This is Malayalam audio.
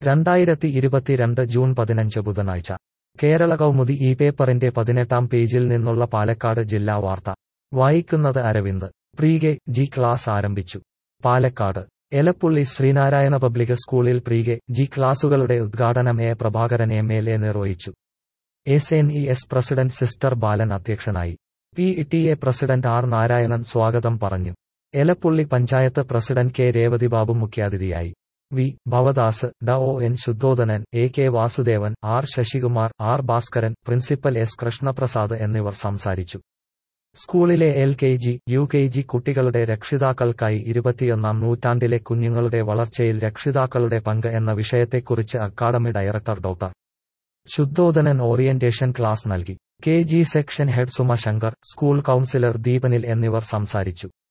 രണ്ടായിരത്തി ഇരുപത്തിരണ്ട് ജൂൺ പതിനഞ്ച് ബുധനാഴ്ച കേരള കൗമുദി ഈ പേപ്പറിന്റെ പതിനെട്ടാം പേജിൽ നിന്നുള്ള പാലക്കാട് ജില്ലാ വാർത്ത വായിക്കുന്നത് അരവിന്ദ് പ്രീകെ ജി ക്ലാസ് ആരംഭിച്ചു പാലക്കാട് എലപ്പുള്ളി ശ്രീനാരായണ പബ്ലിക് സ്കൂളിൽ പ്രീകെ ജി ക്ലാസുകളുടെ ഉദ്ഘാടനം A Prabhakaran M L A നിർവഹിച്ചു S N E S president sister Balan അധ്യക്ഷനായി P T A president R Narayanan സ്വാഗതം പറഞ്ഞു എലപ്പുള്ളി പഞ്ചായത്ത് പ്രസിഡന്റ് കെ രേവതിബാബു മുഖ്യാതിഥിയായി വി ഭവദാസ് ഡ O N Sudhodhanan A K Vasudevan R Sasikumar R Bhaskaran principal S Krishnaprasad എന്നിവർ സംസാരിച്ചു സ്കൂളിലെ L K G U K G കുട്ടികളുടെ രക്ഷിതാക്കൾക്കായി ഇരുപത്തിയൊന്നാം നൂറ്റാണ്ടിലെ കുഞ്ഞുങ്ങളുടെ വളർച്ചയിൽ രക്ഷിതാക്കളുടെ പങ്ക് എന്ന വിഷയത്തെക്കുറിച്ച് academy director doctor Sudhodhanan orientation class നൽകി K G section head Suma Shankar school counsellor Deepanil എന്നിവർ സംസാരിച്ചു